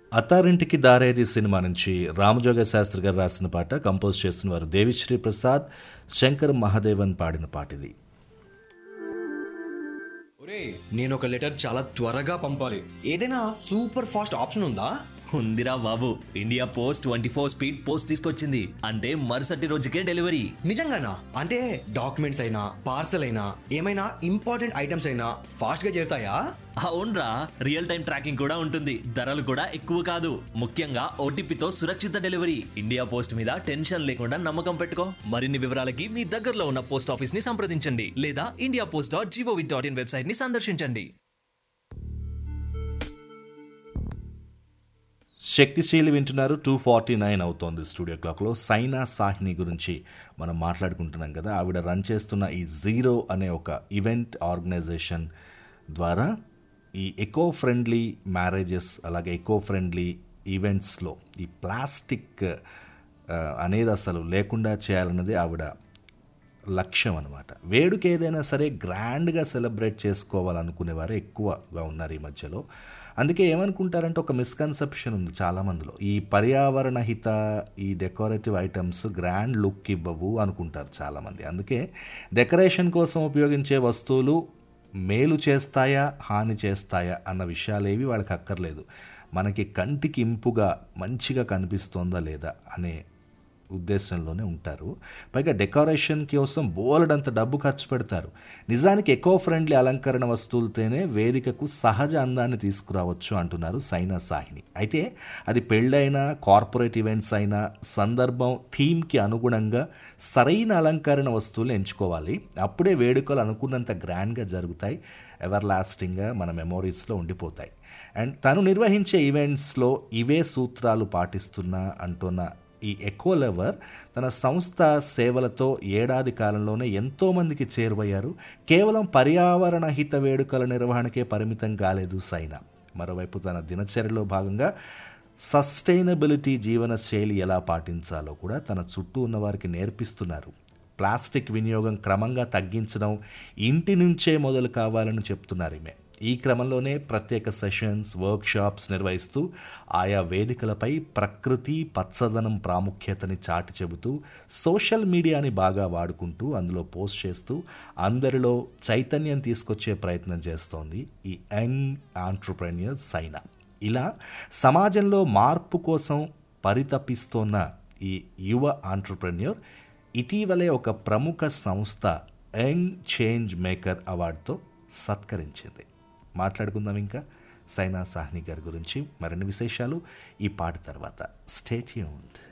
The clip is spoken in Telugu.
అత్తారింటికి దారేది సినిమా నుంచి రామజోగ శాస్త్రి గారు రాసిన పాట కంపోజ్ చేస్తున్న వారు దేవిశ్రీ ప్రసాద్ శంకర్ మహాదేవన్ పాడిన పాట ఇది ఒరే నేను ఒక లెటర్ చాలా త్వరగా పంపాలి ఏదైనా సూపర్ ఫాస్ట్ ఆప్షన్ ఉందా ఉందిరా బాబు India post twenty four speed post తీసుకొచ్చింది అంటే మరుసటి రోజుకే డెలివరీ నిజంగానా అంటే డాక్యుమెంట్స్ అయినా పార్సల్ అయినా ఏమైనా ఇంపార్టెంట్ ఐటమ్స్ అయినా ఫాస్ట్ గా చేరుతాయా అవునరా రియల్ టైం ట్రాకింగ్ కూడా ఉంటుంది ధరలు కూడా ఎక్కువ కాదు ముఖ్యంగా ఓటీపీతో సురక్షిత డెలివరీ ఇండియా పోస్ట్ మీద టెన్షన్ లేకుండా నమ్మకం పెట్టుకో మరిన్ని వివరాలకి మీ దగ్గరలో ఉన్న పోస్ట్ ఆఫీస్ ని సంప్రదించండి లేదా India post dot gov dot in website ని సందర్శించండి శక్తిశీలి వింటున్నారు టూ ఫార్టీ నైన్ అవుతోంది స్టూడియో క్లాక్లో సైనా సాహ్ని గురించి మనం మాట్లాడుకుంటున్నాం కదా ఆవిడ రన్ చేస్తున్న ఈ జీరో అనే ఒక ఈవెంట్ ఆర్గనైజేషన్ ద్వారా ఈ ఎకో ఫ్రెండ్లీ మ్యారేజెస్ అలాగే ఎకో ఫ్రెండ్లీ ఈవెంట్స్లో ఈ ప్లాస్టిక్ ఆ, అనేది అసలు లేకుండా చేయాలన్నది ఆవిడ లక్ష్యం అనమాట వేడుక ఏదైనా సరే గ్రాండ్గా సెలబ్రేట్ చేసుకోవాలనుకునేవారు ఎక్కువగా ఉన్నారు ఈ మధ్యలో అందుకే ఏమనుకుంటారంటే ఒక మిస్కన్సెప్షన్ ఉంది చాలామందిలో ఈ పర్యావరణ హిత ఈ డెకరేటివ్ ఐటమ్స్ గ్రాండ్ లుక్ ఇవ్వవు అనుకుంటారు చాలామంది అందుకే డెకరేషన్ కోసం ఉపయోగించే వస్తువులు మేలు చేస్తాయా హాని చేస్తాయా అన్న విషయాలేవి వాళ్ళకి అక్కర్లేదు మనకి కంటికి ఇంపుగా మంచిగా కనిపిస్తోందా లేదా అనే ఉద్దేశంలోనే ఉంటారు పైగా డెకరేషన్ కోసం బోలెడంత డబ్బు ఖర్చు పెడతారు నిజానికి ఎకో ఫ్రెండ్లీ అలంకరణ వస్తువులతోనే వేదికకు సహజ అందాన్ని తీసుకురావచ్చు అంటున్నారు సైనా సాహిని అయితే అది పెళ్ళైనా కార్పొరేట్ ఈవెంట్స్ అయినా సందర్భం థీమ్కి అనుగుణంగా సరైన అలంకరణ వస్తువులు ఎంచుకోవాలి అప్పుడే వేడుకలు అనుకున్నంత గ్రాండ్గా జరుగుతాయి ఎవర్ లాస్టింగ్గా మన మెమోరీస్లో ఉండిపోతాయి అండ్ తను నిర్వహించే ఈవెంట్స్లో ఇవే సూత్రాలు పాటిస్తున్నా అంటున్న ఈ ఎకో లవర్ తన సంస్థ సేవలతో ఏడాది కాలంలోనే ఎంతోమందికి చేరువయ్యారు కేవలం పర్యావరణ హిత వేడుకల నిర్వహణకే పరిమితం కాలేదు సైనా మరోవైపు తన దినచర్యలో భాగంగా సస్టైనబిలిటీ జీవన శైలి ఎలా పాటించాలో కూడా తన చుట్టూ ఉన్న వారికి నేర్పిస్తున్నారు ప్లాస్టిక్ వినియోగం క్రమంగా తగ్గించడం ఇంటి నుంచే మొదలు కావాలని చెప్తున్నారు ఈమె ఈ క్రమంలోనే ప్రత్యేక సెషన్స్ వర్క్షాప్స్ నిర్వహిస్తూ ఆయా వేదికలపై ప్రకృతి పచ్చదనం ప్రాముఖ్యతని చాటి చెబుతూ సోషల్ మీడియాని బాగా వాడుకుంటూ అందులో పోస్ట్ చేస్తూ అందరిలో చైతన్యం తీసుకొచ్చే ప్రయత్నం చేస్తోంది ఈ యంగ్ ఆంటర్ప్రెన్యూర్ సైనా ఇలా సమాజంలో మార్పు కోసం పరితపిస్తోన్న ఈ యువ ఆంటర్ప్రెన్యూర్ ఇటీవలే ఒక ప్రముఖ సంస్థ యంగ్ చేంజ్ మేకర్ అవార్డుతో సత్కరించింది మాట్లాడుకుందాం ఇంకా సైనా సాహ్ని గారి గురించి మరిన్ని విశేషాలు ఈ పాట తర్వాత స్టేట్యూన్డ్